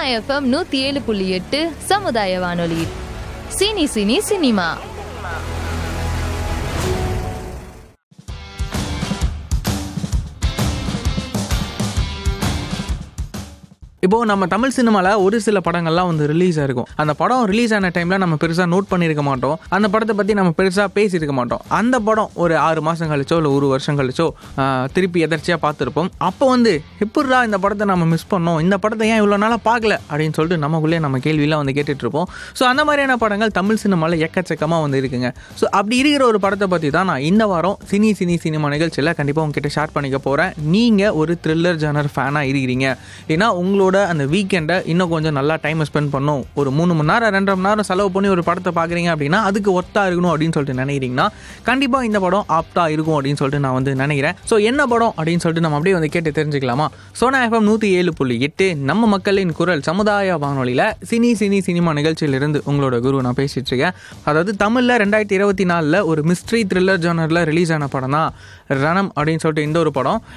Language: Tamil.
எஃப்எம் நூத்தி ஏழு புள்ளி எட்டு சமுதாய வானொலி சினி சினி சினிமா இப்போ நம்ம தமிழ் சினிமாவில் ஒரு சில படங்கள்லாம் வந்து ரிலீஸ் ஆயிருக்கும் அந்த படம் ரிலீஸ் ஆன டைமில் நம்ம பெருசாக நோட் பண்ணியிருக்க மாட்டோம் அந்த படத்தை பற்றி நம்ம பெருசாக பேசியிருக்க மாட்டோம் அந்த படம் ஒரு ஆறு மாதம் கழிச்சோ இல்லை ஒரு வருஷம் கழிச்சோ ஆஹ், திருப்பி எதர்ச்சியாக பார்த்துருப்போம் அப்போ வந்து எப்படிடா இந்த படத்தை நம்ம மிஸ் பண்ணோம் இந்த படத்தை ஏன் இவ்வளோ நாளாக பார்க்கல அப்படின்னு சொல்லிட்டு நமக்குள்ளே நம்ம கேள்வியெல்லாம் வந்து கேட்டுட்டு இருப்போம் ஸோ அந்த மாதிரியான படங்கள் தமிழ் சினிமாவில் எக்கச்சக்கமாக வந்து இருக்குங்க ஸோ அப்படி இருக்கிற ஒரு படத்தை பற்றி தான் நான் இந்த வாரம் சினி சினி சினிமா நிகழ்ச்சியில் கண்டிப்பாக உங்ககிட்ட ஷேர் பண்ணிக்க போகிறேன் நீங்கள் ஒரு த்ரில்லர் ஜானர் ஃபேனாக இருக்கிறீங்க ஏன்னா உங்களோட அந்த வீக்கெண்டை இன்னும் கொஞ்சம் நல்லா டைம் ஸ்பெண்ட் பண்ணும் ஒரு மூணு மணி நேரம் ரெண்டரை மணி நேரம் செலவு பண்ணி ஒரு படத்தை பார்க்குறீங்க அப்படின்னா அதுக்கு ஒர்த்தாக இருக்கணும் அப்படின்னு சொல்லிட்டு நினைக்கிறீங்கன்னா கண்டிப்பாக இந்த படம் ஆப்டாக இருக்கும் அப்படின்னு சொல்லிட்டு நான் வந்து நினைக்கிறேன் ஸோ என்ன படம் அப்படின்னு சொல்லிட்டு நம்ம அப்படியே வந்து கேட்டு தெரிஞ்சுக்கலாமா சோனா எஃப்எம் நூற்றி ஏழு புள்ளி எட்டு நம்ம மக்களின் குரல் சமுதாய வானொலியில் சினி சினி சினிமா நிகழ்ச்சியிலிருந்து உங்களோட குரு நான் பேசிட்டு இருக்கேன் அதாவது தமிழில் ரெண்டாயிரத்தி இருபத்தி நாலில் ஒரு மிஸ்ட்ரி த்ரில்லர் ஜானரில் ரிலீஸ் ஆன படம் தான் ரணம் அப்படின்னு சொல்லிட்டு இந்த ஒரு படம்